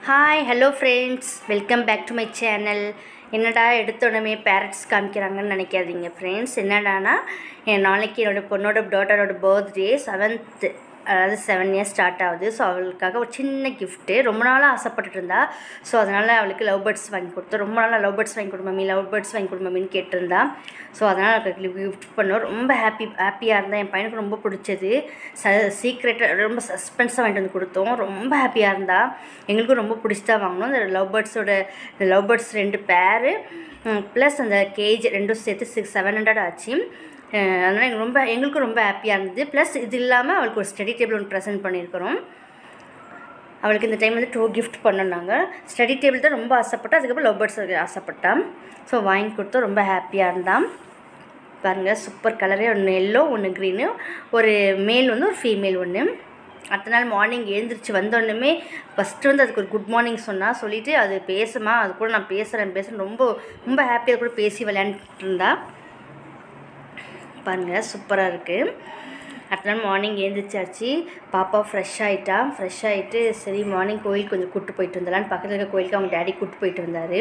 hi hello friends welcome back to my channel என்னடா எடுத்த உடனே பேரண்ட்ஸ் காமிக்கிறாங்கன்னு நினைக்காதீங்க ஃப்ரெண்ட்ஸ் என்னடானா என் நாளைக்கு என்னோடய பொண்ணோட டாட்டரோட பர்த்டே செவன்த்து அதாவது செவன் இயர்ஸ் ஸ்டார்ட் ஆகுது ஸோ அவளுக்காக ஒரு சின்ன கிஃப்ட்டு ரொம்ப நாளாக ஆசைப்பட்டுட்டு இருந்தா ஸோ அதனால் அவளுக்கு லவ் பேர்ட்ஸ் வாங்கி கொடுத்தோம் ரொம்ப நாளாக லவ் பேர்ட்ஸ் வாங்கி கொடு மம்மி லவ் பேர்ட்ஸ் வாங்கி கொடு மம்மின்னு கேட்டிருந்தா ஸோ அதனால் அவளுக்கு கிஃப்ட் பண்ணோம் ரொம்ப ஹாப்பி ஹாப்பியாக இருந்தா என் பையனுக்கு ரொம்ப பிடிச்சது ச சீக்ரெட்டாக ரொம்ப சஸ்பென்ஸாக வாங்கிட்டு வந்து கொடுத்தோம் ரொம்ப ஹாப்பியாக இருந்தா எங்களுக்கும் ரொம்ப பிடிச்சி தான் வாங்கினோம் இந்த லவ் பேர்ட்ஸோட லவ் பேர்ட்ஸ் ரெண்டு பேரு ப்ளஸ் அந்த கேஜ் ரெண்டும் சேர்த்து சிக்ஸ் செவன் ஹண்ட்ரட் ஆச்சு அஹ் அதனால் எங்களுக்கு ரொம்ப எங்களுக்கும் ரொம்ப ஹாப்பியாக இருந்தது ப்ளஸ் இது இல்லாமல் அவளுக்கு ஒரு ஸ்டடி டேபிள் ஒன்று ப்ரெசென்ட் பண்ணியிருக்கிறோம் அவளுக்கு இந்த டைம் வந்து டூ கிஃப்ட் பண்ணோம் நாங்கள் ஸ்டடி டேபிள் தான் ரொம்ப ஆசைப்பட்டா அதுக்கப்புறம் லவ் பேர்ட்ஸ் ஆசைப்பட்டான் ஸோ வாங்கி கொடுத்தோம் ரொம்ப ஹாப்பியாக இருந்தான் பாருங்கள் சூப்பர் கலரே ஒன்று எல்லோ ஒன்று க்ரீனு ஒரு மேல் வந்து ஒரு ஃபீமேல் ஒன்று அடுத்த நாள் மார்னிங் எழுந்திரிச்சு வந்தோடனே ஃபஸ்ட்டு வந்து அதுக்கு ஒரு குட் மார்னிங் சொன்னால் சொல்லிவிட்டு அது பேசுமா அது கூட நான் பேசுகிறேன் பேசுகிறேன் ரொம்ப ரொம்ப ஹாப்பியாக கூட பேசி விளையாண்டுட்டு இருந்தா பாருங்கள் சூப்பராக இருக்குது அடுத்த நாள் மார்னிங் எழுந்திரிச்சாச்சு பாப்பா ஃப்ரெஷ் ஆகிட்டா ஃப்ரெஷ் ஆகிட்டு சரி மார்னிங் கோயிலுக்கு கொஞ்சம் கூப்பிட்டு போயிட்டு வந்தலான்னு பக்கத்தில் இருக்க கோயிலுக்கு அவங்க டேடி கூப்பிட்டு போயிட்டு வந்தார்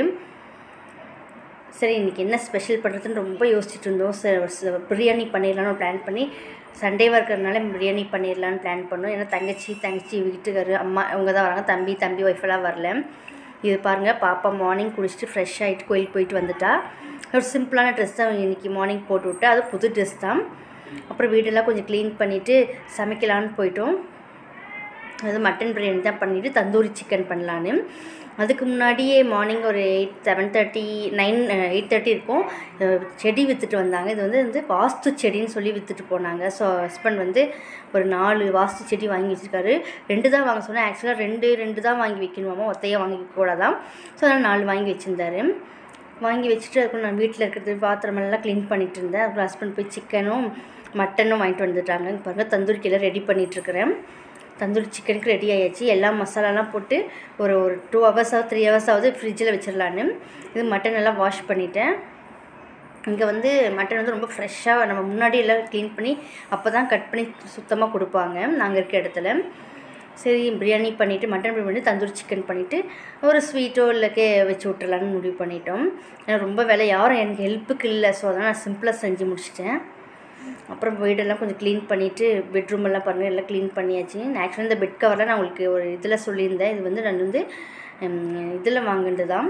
சரி இன்றைக்கி என்ன ஸ்பெஷல் பண்ணுறதுன்னு ரொம்ப யோசிச்சுட்டு இருந்தோம் சரி பிரியாணி பண்ணிடலான்னு பிளான் பண்ணி சண்டேவாக இருக்கிறதுனால பிரியாணி பண்ணிடலான்னு பிளான் பண்ணோம் ஏன்னா தங்கச்சி தங்கச்சி வீட்டுக்காரு அம்மா இவங்க தான் வராங்க தம்பி தம்பி ஒய்ஃபெல்லாம் வரல இது பாருங்கள் பாப்பா மார்னிங் குளிச்சுட்டு ஃப்ரெஷ் ஆகிட்டு கோயிலுக்கு போயிட்டு வந்துட்டா ஒரு சிம்பிளான ட்ரெஸ் தான் இன்றைக்கி மார்னிங் போட்டு விட்டு அது புது ட்ரெஸ் தான் அப்புறம் வீடெல்லாம் கொஞ்சம் க்ளீன் பண்ணிவிட்டு சமைக்கலான்னு போயிட்டோம் அது மட்டன் பிரியாணி தான் பண்ணிவிட்டு தந்தூரி சிக்கன் பண்ணலான்னு அதுக்கு முன்னாடியே மார்னிங் ஒரு eight seven thirty nine eight thirty இருக்கும் அஹ் செடி விற்றுட்டு வந்தாங்க இது வந்து வந்து வாஸ்து செடின்னு சொல்லி விற்றுட்டு போனாங்க ஸோ ஹஸ்பண்ட் வந்து ஒரு நாலு வாஸ்து செடி வாங்கி வச்சுருக்காரு ரெண்டு தான் வாங்க சொன்னேன் ஆக்சுவலாக ரெண்டு ரெண்டு தான் வாங்கி வைக்கணுமாமா ஒத்தையாக வாங்கி கூடாதான் ஸோ அதனால் நாலு வாங்கி வச்சுருந்தாரு வாங்கி வச்சுட்டு அதுக்கு நான் வீட்டில் இருக்கிறது பாத்திரமெல்லாம் க்ளீன் பண்ணிட்டு இருந்தேன் அப்புறம் ஹஸ்பண்ட் போய் சிக்கனும் மட்டனும் வாங்கிட்டு வந்துட்டாங்க இங்க பாருங்க தந்தூரிக்கெல்லாம் ரெடி பண்ணிகிட்ருக்கிறேன் தந்தூரி சிக்கனுக்கு ரெடி ஆயாச்சு எல்லா மசாலாலாம் போட்டு ஒரு ஒரு டூ ஹவர்ஸாவது த்ரீ ஹவர்ஸாவது ஃப்ரிட்ஜில் வச்சிடலான்னு இது மட்டன் எல்லாம் வாஷ் பண்ணிட்டேன் இங்கே வந்து மட்டன் வந்து ரொம்ப ஃப்ரெஷ்ஷாக நம்ம முன்னாடி எல்லாம் க்ளீன் பண்ணி அப்போ தான் கட் பண்ணி சுத்தமாக கொடுப்பாங்க நாங்கள் இருக்க இடத்துல சரி பிரியாணி பண்ணிவிட்டு மட்டன் பிரியாணி பண்ணி தந்தூரி சிக்கன் பண்ணிவிட்டு ஒரு ஸ்வீட்டோ இல்லைக்கே வச்சு விட்றலான்னு முடிவு பண்ணிட்டோம் ஏன்னா ரொம்ப வேலை யாரும் எனக்கு ஹெல்ப்புக்கு இல்லை ஸோ அதனால் நான் சிம்பிளாக செஞ்சு முடிச்சிட்டேன் அப்புறம் வீடெல்லாம் கொஞ்சம் க்ளீன் பண்ணிவிட்டு பெட்ரூம் எல்லாம் பாருங்கள் எல்லாம் க்ளீன் பண்ணியாச்சு நான் ஆக்சுவலாக இந்த பெட் கவர்லாம் நான் உங்களுக்கு ஒரு இதில் சொல்லியிருந்தேன் இது வந்து நான் வந்து இதில் வாங்கினது தான்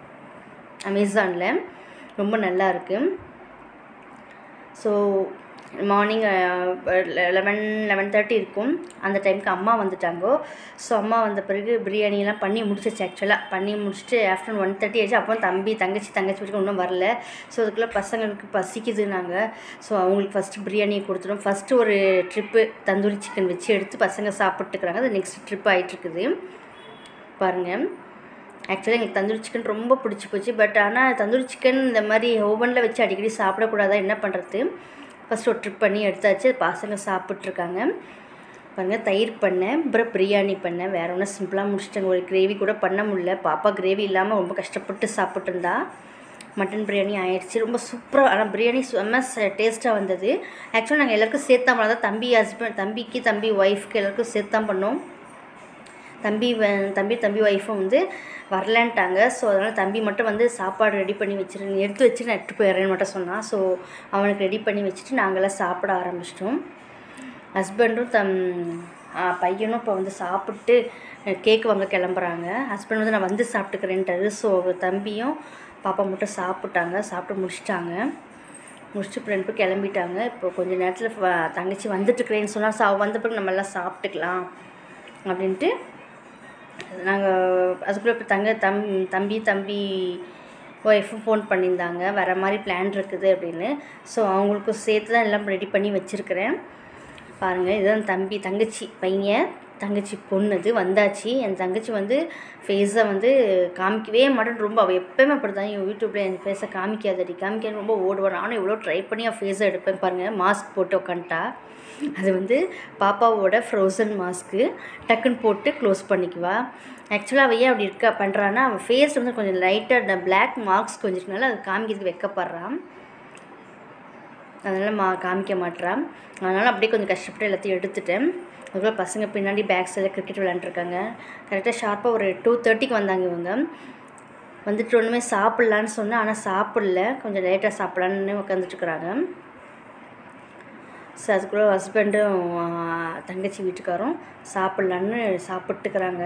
அமேசானில் ரொம்ப நல்லா இருக்குது so morning eleven eleven thirty இருக்கும் அந்த டைமுக்கு அம்மா வந்துட்டாங்கோ ஸோ அம்மா வந்த பிறகு பிரியாணியெல்லாம் பண்ணி முடிச்சிச்சு ஆக்சுவலாக பண்ணி முடிச்சுட்டு ஆஃப்டர்நூன் ஒன் தேர்ட்டி ஆச்சு அப்போ தம்பி தங்கச்சி தங்கச்சி வீட்டுக்கு இன்னும் வரல ஸோ அதுக்குள்ளே பசங்களுக்கு பசிக்குது நாங்கள் ஸோ அவங்களுக்கு ஃபஸ்ட்டு பிரியாணியை கொடுத்துட்டோம் ஃபஸ்ட்டு ஒரு ட்ரிப்பு தந்தூரி சிக்கன் வச்சு எடுத்து பசங்க சாப்பிட்டுக்கிறாங்க அது நெக்ஸ்ட் ட்ரிப் ஆகிட்டுருக்குது பாருங்கள் ஆக்சுவலாக எங்களுக்கு தந்தூரி சிக்கன் ரொம்ப பிடிச்சி போச்சு பட் ஆனால் தந்தூரி சிக்கன் இந்த மாதிரி ஓவனில் வச்சு அடிக்கடி சாப்பிடக்கூடாதா என்ன பண்ணுறது ஃபஸ்ட் ஒரு ட்ரிப் பண்ணி எடுத்தாச்சு பசங்க சாப்பிட்ருக்காங்க பாருங்கள் தயிர் பண்ணேன் அப்புறம் பிரியாணி பண்ணேன் வேறு ஒன்றும் சிம்பிளாக முடிச்சிட்டேங்க ஒரு கிரேவி கூட பண்ண முடியல பாப்பா கிரேவி இல்லாமல் ரொம்ப கஷ்டப்பட்டு சாப்பிட்ருந்தா மட்டன் பிரியாணி ஆயிடுச்சு ரொம்ப சூப்பராக ஆனால் பிரியாணி செம்ம டேஸ்ட்டாக வந்தது ஆக்சுவலாக நாங்கள் எல்லாருக்கும் சேர்த்தா பண்ணாதான் தம்பி ஹஸ்பண்ட் தம்பிக்கு தம்பி ஒய்ஃப்க்கு எல்லாருக்கும் சேர்த்தான் பண்ணோம் தம்பி வ- தம்பி தம்பி ஒய்ஃபும் வந்து வரலன்ட்டாங்க ஸோ அதனால் தம்பி மட்டும் வந்து சாப்பாடு ரெடி பண்ணி வச்சிரு நீ எடுத்து வச்சு நான் எடுத்து போயிடுறேன்னு மட்டும் சொன்னான் ஸோ அவனுக்கு ரெடி பண்ணி வச்சுட்டு நாங்களாம் சாப்பிட ஆரம்பிச்சிட்டோம் ஹஸ்பண்டும் தம் ஆ, பையனும் இப்போ வந்து சாப்பிட்டு கேக் வாங்க கிளம்புறாங்க ஹஸ்பண்ட் வந்து நான் வந்து சாப்பிட்டுக்கிறேன்ட்டாரு ஸோ தம்பியும் பாப்பா மட்டும் சாப்பிட்டாங்க சாப்பிட்டு முடிச்சிட்டாங்க முடிச்சுட்டு இப்போ ரெண்டு பேரும் கிளம்பிட்டாங்க இப்போ கொஞ்சம் நேரத்தில் தங்கச்சி வந்துட்டுருக்கிறேன்னு சொன்னால் சா வந்த பிறகு நம்ம எல்லாம் சாப்பிட்டுக்கலாம் அப்படின்ட்டு நாங்கள் அதுக்குள்ளே இப்போ தங்க தம் தம்பி தம்பி ஒய்ஃபும் ஃபோன் பண்ணியிருந்தாங்க வர மாதிரி பிளான் இருக்குது அப்படின்னு ஸோ அவங்களுக்கும் சேர்த்து தான் எல்லாம் ரெடி பண்ணி வச்சுருக்கிறேன் பாருங்கள் இதுதான் தம்பி தங்கச்சி பையன் தங்கச்சி பொண்ணு இது வந்தாச்சு என் தங்கச்சி வந்து ஃபேஸை வந்து காமிக்கவே மாட்டேன் ரொம்ப அவள் எப்போயுமே அப்படி தான் என் யூடியூப்பில் என் ஃபேஸை காமிக்காதடி காமிக்காது ரொம்ப ஓடுவான் நானும் எவ்வளோ ட்ரை பண்ணி அவள் ஃபேஸை எடுப்பேன் பாருங்கள் மாஸ்க் போட்டு உக்காந்துட்டா அது வந்து பாப்பாவோட ஃப்ரோசன் மாஸ்க்கு டக்குன்னு போட்டு க்ளோஸ் பண்ணிக்குவா ஆக்சுவலாக அவள் ஏன் அப்படி இருக்கா பண்ணுறான்னா அவள் ஃபேஸ் வந்து கொஞ்சம் லைட்டாக பிளாக் மார்க்ஸ் கொஞ்சம் இருக்கனால அது காமிக்கிறதுக்கு வைக்கப்படுறான் அதனால் மா காமிக்க மாட்றான் அதனால் அப்படியே கொஞ்சம் கஷ்டப்பட்டு எல்லாத்தையும் எடுத்துட்டேன் அதுக்கப்புறம் பசங்க பின்னாடி பேக் சைடில் கிரிக்கெட் விளையாண்டுருக்காங்க கரெக்டாக ஷார்ப்பாக ஒரு டூ தேர்ட்டிக்கு வந்தாங்க இவங்க வந்துட்டு ஒன்றுமே சாப்பிட்லான்னு சொன்னேன் ஆனால் சாப்பிடல கொஞ்சம் லேட்டாக சாப்பிட்லான்னு உட்காந்துட்டுருக்குறாங்க ஸோ அதுக்குள்ளே ஹஸ்பண்டும் தங்கச்சி வீட்டுக்காரும் சாப்பிட்லான்னு சாப்பிட்டுக்கிறாங்க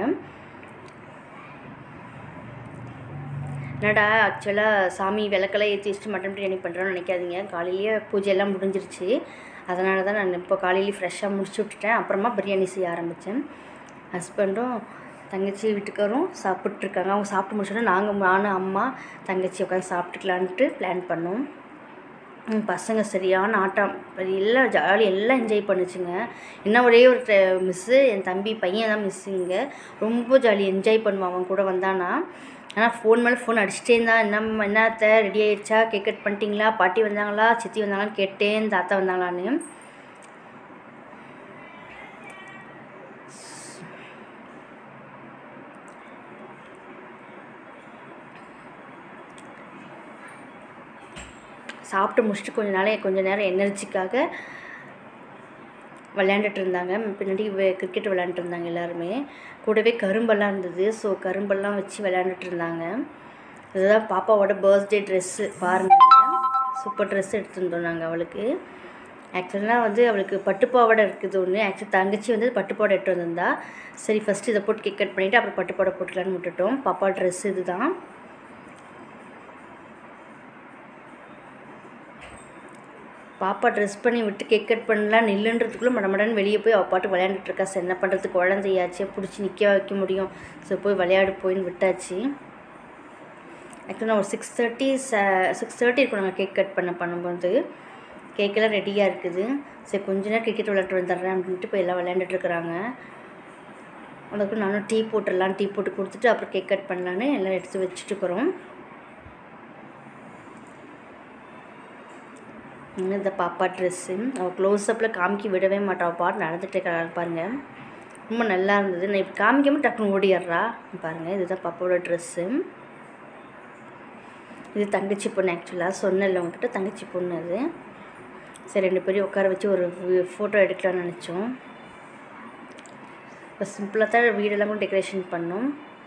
என்னடா ஆக்சுவலாக சாமி விளக்கெல்லாம் ஏற்றி வச்சுட்டு மட்டன் பிரியாணி பண்ணுறோன்னு நினைக்காதீங்க காலையிலேயே பூஜையெல்லாம் முடிஞ்சிருச்சு அதனால தான் நான் இப்போ காலையிலேயே ஃப்ரெஷ்ஷாக முடிச்சு விட்டுட்டேன் அப்புறமா பிரியாணி செய்ய ஆரம்பித்தேன் ஹஸ்பண்டும் தங்கச்சி வீட்டுக்காரும் சாப்பிட்ருக்காங்க அவங்க சாப்பிட்டு முடிச்சோன்னே நாங்கள் நானும் அம்மா தங்கச்சி உட்காந்து சாப்பிட்டுக்கலான்ட்டு பிளான் பண்ணோம் ம், பசங்க சரியான ஆட்டம் எல்லாம் ஜாலி எல்லாம் என்ஜாய் பண்ணுச்சுங்க என்ன ஒரே ஒரு மிஸ்ஸு என் தம்பி பையன் தான் மிஸ்ஸுங்க ரொம்ப ஜாலி என்ஜாய் பண்ணுவான் அவன் கூட வந்தானா ஆனால் ஃபோன் மேலே ஃபோன் அடிச்சிட்டே இருந்தான் என்ன என்னத்த ரெடி ஆயிடுச்சா கேக் கட் பண்ணிட்டீங்களா பாட்டி வந்தாங்களா சித்தி வந்தாங்களான்னு கேட்டேன் தாத்தா வந்தாங்களான்னு சாப்பிட்டு முடிச்சுட்டு கொஞ்ச நாளே கொஞ்ச நேரம் எனர்ஜிக்காக விளையாண்டுட்டு இருந்தாங்க பின்னாடி கிரிக்கெட் விளையாண்டுட்டு இருந்தாங்க எல்லாருமே கூடவே கரும்பெல்லாம் இருந்தது ஸோ கரும்பெல்லாம் வச்சு விளையாண்டுட்டு இருந்தாங்க இதுதான் பாப்பாவோட பர்த்டே ட்ரெஸ்ஸு பாருங்க சூப்பர் ட்ரெஸ் எடுத்துருந்தோம் நாங்கள் அவளுக்கு ஆக்சுவலாக வந்து அவளுக்கு பட்டுப்பாவாடை இருக்குது ஒன்று ஆக்சுவலி தங்கச்சி வந்து பட்டுப்பாவாடை எடுத்து வந்திருந்தா சரி ஃபஸ்ட்டு இதை போட்டு கேக் கட் பண்ணிவிட்டு அப்புறம் பட்டுப்பாவாடை போட்டுக்கலான்னு விட்டுட்டோம் பாப்பா ட்ரெஸ் இதுதான் பாப்பா ட்ரெஸ் பண்ணி விட்டு கேக் கட் பண்ணலாம் நில்லுன்றதுக்குள்ளே மடமடன்னு வெளியே போய் அவள் பாட்டு விளையாண்டுட்டு இருக்கா சரி என்ன பண்ணுறது குழந்தையாச்சே பிடிச்சி நிற்க வைக்க முடியும் ஸோ போய் விளையாடு போயின்னு விட்டாச்சு ஆக்சுவலாக நான் ஒரு சிக்ஸ் தேர்ட்டி சிக்ஸ் தேர்ட்டி இருக்கும் நாங்கள் கேக் கட் பண்ண பண்ணும்போது கேக்கெல்லாம் ரெடியாக இருக்குது சரி கொஞ்ச நேரம் கிரிக்கெட் விளையாட்டு வந்துடுறேன் அப்படின்ட்டு போய் எல்லாம் விளையாண்டுட்டு இருக்கிறாங்க அதுக்கப்புறம் நானும் டீ போட்டுடலாம் டீ போட்டு கொடுத்துட்டு அப்புறம் கேக் கட் பண்ணலான்னு எல்லாம் எடுத்து வச்சுட்டு இருக்கிறோம் இன்னும் இந்த பாப்பா ட்ரெஸ்ஸு அவள் க்ளோஸ்அப்பில் காமிக்க விடவே மாட்டா அவள் பாட்டு நடந்துட்டு இருக்கா பாருங்க ரொம்ப நல்லா இருந்தது நான் இப்போ காமிக்காம டக்குன்னு ஓடிடுறா பாருங்கள் இதுதான் பாப்பாவோட ட்ரெஸ்ஸு இது தங்கச்சி பொண்ணு ஆக்சுவலாக சொன்னல உங்ககிட்ட தங்கச்சி பொண்ணு அது சரி ரெண்டு பேரையும் உட்கார வச்சு ஒரு ஃபோட்டோ எடுக்கலாம்னு நினச்சோம் இப்போ சிம்பிளாக தான் வீடெல்லாம் கூட டெக்கரேஷன் பண்ணோம்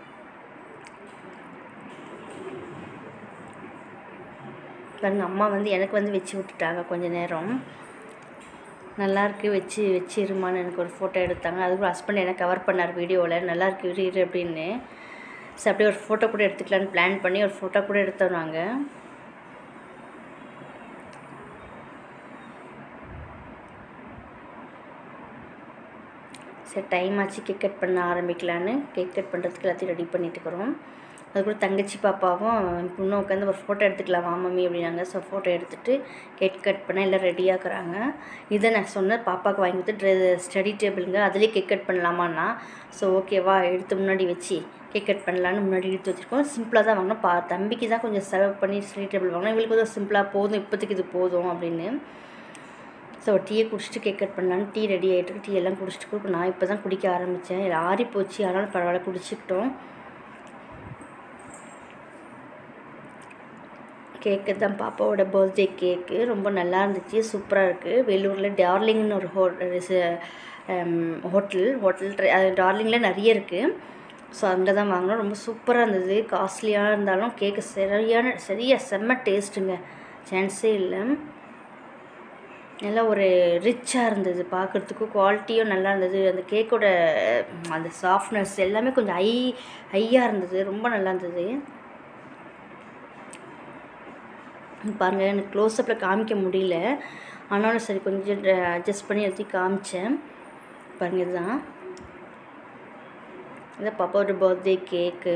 பாருங்க அம்மா வந்து எனக்கு வந்து வச்சு விட்டுட்டாங்க கொஞ்ச நேரம் நல்லா இருக்கு வச்சு வச்சு இருமான்னு எனக்கு ஒரு ஃபோட்டோ எடுத்தாங்க அதுக்கப்புறம் ஹஸ்பண்ட் எனக்கு கவர் பண்ணார் வீடியோவில் நல்லா இருக்கு இரு இரு அப்படின்னு சரி அப்படியே ஒரு ஃபோட்டோ கூட எடுத்துக்கலான்னு பிளான் பண்ணி ஒரு ஃபோட்டோ கூட எடுத்தோம் நாங்கள் சரி டைம் ஆச்சு கேக் கட் பண்ண ஆரம்பிக்கலான்னு கேக் கட் பண்ணுறதுக்கு எல்லாத்தையும் ரெடி பண்ணிட்டு இருக்கிறோம் அதுக்கப்புறம் தங்கச்சி பாப்பாவும் இன்னும் உட்காந்து ஒரு ஃபோட்டோ எடுத்துக்கலாம் வா மம்மி அப்படின்னாங்க ஸோ ஃபோட்டோ எடுத்துகிட்டு கேக் கட் பண்ண எல்லாம் ரெடியாக்குறாங்க இதை நான் சொன்னேன் பாப்பாவுக்கு வாங்கி கொடுத்து ட்ரெ ஸ்டடி டேபிளுங்க அதுலேயே கேக் கட் பண்ணலாமான்னா ஸோ ஓகேவா எடுத்து முன்னாடி வச்சு கேக் கட் பண்ணலான்னு முன்னாடி எடுத்து வச்சுருக்கோம் சிம்பிளாக தான் வாங்கினோம் பா தம்பிக்கு தான் கொஞ்சம் செலவு பண்ணி ஸ்டடி டேபிள் வாங்கினோம் இவங்களுக்கு கொஞ்சம் சிம்பிளாக போதும் இப்போதைக்கு இது போதும் அப்படின்னு ஸோ டீயை குடிச்சிட்டு கேக் கட் பண்ணலான்னு டீ ரெடி ஆகிட்டு டீ எல்லாம் குடிச்சிட்டு இப்போ நான் இப்போ தான் குடிக்க ஆரம்பித்தேன் இது ஆறி போச்சு ஆனாலும் பரவாயில்ல குடிச்சிக்கிட்டோம் கேக்கு தான் பாப்பாவோட பர்த்டே கேக்கு ரொம்ப நல்லா இருந்துச்சு சூப்பராக இருக்குது வேலூரில் டார்லிங்னு ஒரு ஹோ ஹோட்டல் ஹோட்டல் அது டார்லிங்கில் நிறைய இருக்குது ஸோ அங்கே தான் வாங்கினோம் ரொம்ப சூப்பராக இருந்தது காஸ்ட்லியாக இருந்தாலும் கேக்கு சரியான சரியா செம்ம டேஸ்ட்டுங்க சான்ஸே இல்லை நல்லா ஒரு ரிச்சாக இருந்தது பார்க்குறதுக்கும் குவாலிட்டியும் நல்லா இருந்தது அந்த கேக்கோட அந்த சாஃப்ட்னஸ் எல்லாமே கொஞ்சம் ஹை ஹையாக இருந்தது ரொம்ப நல்லா இருந்தது பாருங்கள் எனக்கு க்ளோஸ்அப்பில் காமிக்க முடியல ஆனாலும் சரி கொஞ்சம் அட்ஜஸ்ட் பண்ணி எடுத்து காமிச்சேன் பாருங்க இதுதான் இதான் பாப்பாவோட பர்த்டே கேக்கு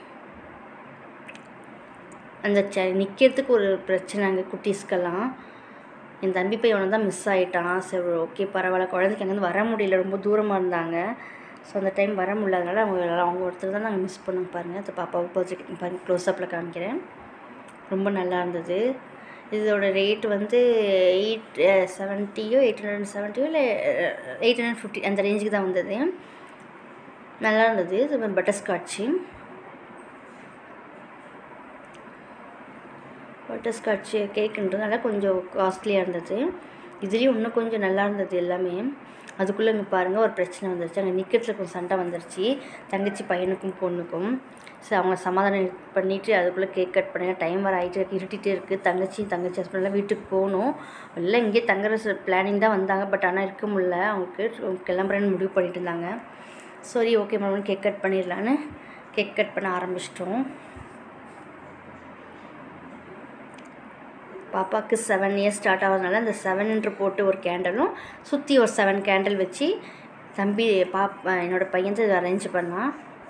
அந்த ச நிற்கிறதுக்கு ஒரு பிரச்சனை அங்கே குட்டீஸ்க்கெல்லாம் என் தம்பி பையன் தான் மிஸ் ஆகிட்டான் சரி ஓகே பரவாயில்ல குழந்தைக்கு அங்கேருந்து வர முடியல ரொம்ப தூரமாக இருந்தாங்க ஸோ அந்த டைம் வர முடியாதனால அவங்க அவங்க ஒருத்தர் தான் நாங்கள் மிஸ் பண்ணோம் பாருங்கள் அந்த பாப்பாவை பர்த்டே பாருங்கள் க்ளோஸ்அப்பில் காமிக்கிறேன் ரொம்ப நல்லா இருந்தது இதோட ரேட் வந்து எயிட் செவன்ட்டியோ எயிட் ஹண்ட்ரட் செவன்ட்டியோ இல்லை எயிட் ஹண்ட்ரட் ஃபிஃப்டி அந்த ரேஞ்சுக்கு தான் வந்தது நல்லா இருந்தது இது பட்டர்ஸ்காட்சி பட்டர்ஸ்காட்ச் கேக்குன்றதுனால கொஞ்சம் காஸ்ட்லியாக இருந்தது இதுலேயும் இன்னும் கொஞ்சம் நல்லா இருந்தது எல்லாமே அதுக்குள்ளே இங்கே பாருங்கள் ஒரு பிரச்சனை வந்துருச்சு அங்கே நிற்கிறதுல கொஞ்சம் சண்டை வந்துருச்சு தங்கச்சி பையனுக்கும் பொண்ணுக்கும் ஸோ அவங்க சமாதானம் பண்ணிவிட்டு அதுக்குள்ளே கேக் கட் பண்ணி டைம் வர ஆகிட்டு இருக்கு இருட்டிகிட்டே இருக்குது தங்கச்சி தங்கச்சி ஹஸ்பண்ட்லாம் வீட்டுக்கு போகணும் எல்லாம் இங்கேயே தங்குற பிளானிங் தான் வந்தாங்க பட் ஆனால் இருக்க முடியல அவங்களுக்கு கிளம்புறேன்னு முடிவு பண்ணிட்டு இருந்தாங்க சரி ஓகே மேடம் கேக் கட் பண்ணிடலான்னு கேக் கட் பண்ண ஆரம்பிச்சிட்டோம் பாப்பாவுக்கு செவன் இயர்ஸ் ஸ்டார்ட் ஆகிறதுனால அந்த செவன்ன்று போட்டு ஒரு கேண்டலும் சுற்றி ஒரு செவன் கேண்டில் வச்சு தம்பி பாப்பா என்னோடய பையன் இதை அரேஞ்ச் பண்ணான்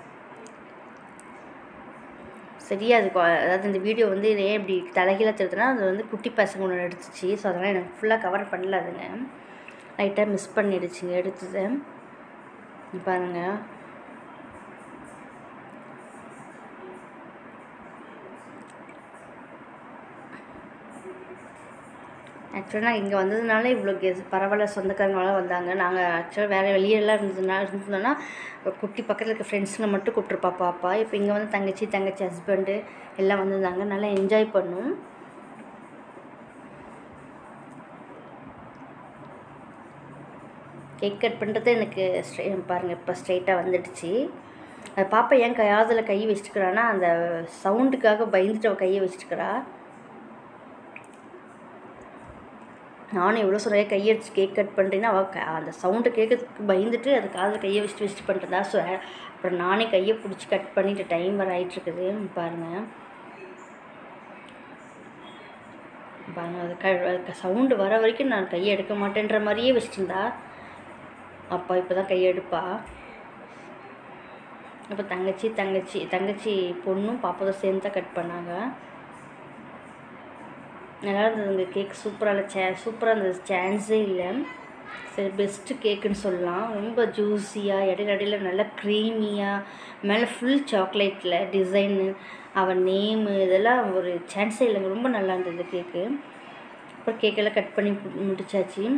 சரியா அது கொ- அதாவது இந்த வீடியோ வந்து இது ஏன் இப்படி தலைகீழ திருதுனா அது வந்து குட்டி பசங்க ஒன்று எடுத்துச்சு ஸோ அதனால் எனக்கு ஃபுல்லாக கவர் பண்ணல அதுங்க லைட்டாக மிஸ் பண்ணிடுச்சுங்க எடுத்தது இங்க பாருங்க ஆக்சுவலாக நான் இங்கே வந்ததுனால இவ்வளோ கெஸ் பரவாயில்ல சொந்தக்காரங்களாம் வந்தாங்க நாங்கள் ஆக்சுவலாக வேறு வெளியெல்லாம் இருந்ததுனா இருந்தோன்னா ஒரு குட்டி பக்கத்தில் இருக்க ஃப்ரெண்ட்ஸுங்க மட்டும் கூப்பிட்ருப்பா பாப்பா இப்போ இங்கே வந்து தங்கச்சி தங்கச்சி ஹஸ்பண்டு எல்லாம் வந்திருந்தாங்க நல்லா என்ஜாய் பண்ணோம் கேக் கட் பண்ணுறது எனக்கு ஸ்ட்ரெ பாருங்கள் இப்போ ஸ்ட்ரைட்டாக வந்துடுச்சு அது பாப்பா ஏன் கையாதில் கை வச்சுட்டுக்கிறான்னா அந்த சவுண்டுக்காக பயந்துட்டு அவள் கையை வச்சுட்டுக்கிறா நானும் எவ்வளோ சொல்கிறேன் கையடிச்சு கேக் கட் பண்ணுறேன்னா அவள் க அந்த சவுண்டை கேட்கறதுக்கு பயந்துட்டு அது காதில் கையை வச்சுட்டு வச்சுட்டு பண்ணுறதா ஸோ அப்புறம் நானே கையை பிடிச்சி கட் பண்ணிட்டு டைம் வர ஆயிட்டுருக்குது பாருங்கள் பாருங்க அது க சவுண்டு வர வரைக்கும் நான் கையை எடுக்க மாட்டேன்ற மாதிரியே வச்சுருந்தா அப்பா இப்போ தான் கையை எடுப்பா அப்போ தங்கச்சி தங்கச்சி தங்கச்சி பொண்ணும் பாப்பாவும் சேர்ந்து தான் கட் பண்ணாங்க நல்லா இருந்தது இந்த கேக் சூப்பராக சே சூப்பராக இருந்தது சான்ஸே இல்லை சரி பெஸ்ட்டு கேக்குன்னு சொல்லலாம் ரொம்ப ஜூஸியாக இடையில இடையில நல்லா க்ரீமியாக மேலே ஃபுல் சாக்லேட்டில் டிசைனு அவன் நேமு இதெல்லாம் ஒரு சான்ஸே இல்லைங்க ரொம்ப நல்லா இருந்தது கேக்கு அப்புறம் கேக்கெல்லாம் கட் பண்ணி மு- முடிச்சாச்சு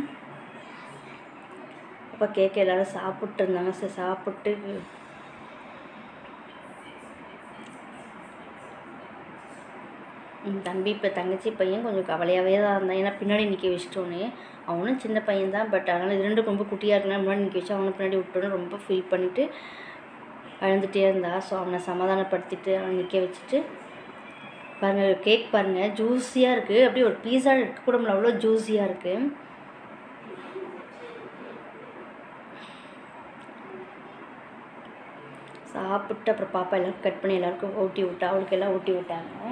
அப்போ கேக் எல்லோரும் சாப்பிட்டு இருந்தாங்க சரி சாப்பிட்டு என் தம்பி இப்போ தங்கச்சி பையன் கொஞ்சம் கவலையாகவே தான் இருந்தான் ஏன்னா பின்னாடி நிற்க வச்சிட்டோன்னு அவனும் சின்ன பையன் தான் பட் அதனால் இது ரெண்டும் ரொம்ப குட்டியாக இருக்குன்னா முன்னாடி நிற்க வச்சு அவனை பின்னாடி விட்டோன்னு ரொம்ப ஃபீல் பண்ணிவிட்டு அழுந்துகிட்டே இருந்தா ஸோ அவனை சமாதானப்படுத்திட்டு அவனை நிற்க வச்சுட்டு பாருங்கள் கேக் பாருங்கள் ஜூஸியாக இருக்குது அப்படியே ஒரு பீஸா எடுக்க கூட முடியல அவ்வளோ ஜூஸியாக இருக்குது சாப்பிட்டு அப்புறம் பாப்பா எல்லாருக்கும் கட் பண்ணி எல்லாருக்கும் ஊட்டி விட்டா அவளுக்கு எல்லாம் ஊட்டி விட்டாங்க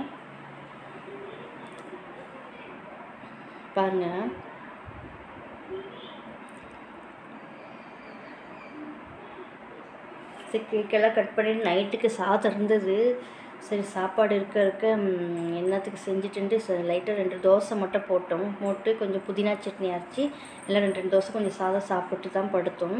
பாருங்க சரி கேக்கெல்லாம் கட் பண்ணிட்டு நைட்டுக்கு சாதம் இருந்தது சரி சாப்பாடு இருக்க இருக்க ம், என்னத்துக்கு செஞ்சுட்டுன்ட்டு சரி லைட்டாக ரெண்டு தோசை மட்டும் போட்டோம் போட்டு கொஞ்சம் புதினா சட்னி அரைச்சி எல்லாம் ரெண்டு ரெண்டு தோசை கொஞ்சம் சாதம் சாப்பிட்டு தான் படுத்தோம்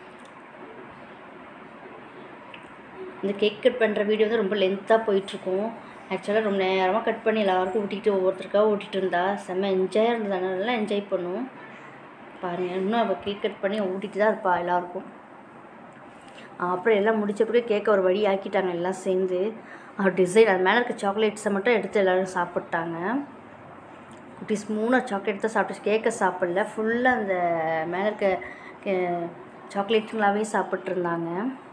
இந்த கேக் கட் பண்ணுற வீடியோ வந்து ரொம்ப லென்த்தாக போயிட்டுருக்கும் ஆக்சுவலாக ரொம்ப நேரமாக கட் பண்ணி எல்லாருக்கும் ஊட்டிக்கிட்டு ஒவ்வொருத்தருக்காக ஊட்டிகிட்டு இருந்தா செம்ம என்ஜாயாக இருந்தது அதனால நல்லா என்ஜாய் பண்ணுவோம் பாருங்கள் இன்னும் அவள் கேக் கட் பண்ணி ஊட்டிட்டு தான் இருப்பாள் எல்லாருக்கும் அப்புறம் எல்லாம் முடிச்ச பிறகு கேக்கை ஒரு வழி ஆக்கிட்டாங்க எல்லாம் சேர்ந்து அவர் டிசைன் அது மேலே இருக்க சாக்லேட்ஸை மட்டும் எடுத்து எல்லோரும் சாப்பிட்டாங்க குட்டி ஸ்மூனாக சாக்லேட் தான் சாப்பிட்டு கேக்கை சாப்பிடல ஃபுல்லாக அந்த மேலே இருக்க சாக்லேட்டுங்களாகவே சாப்பிட்ருந்தாங்க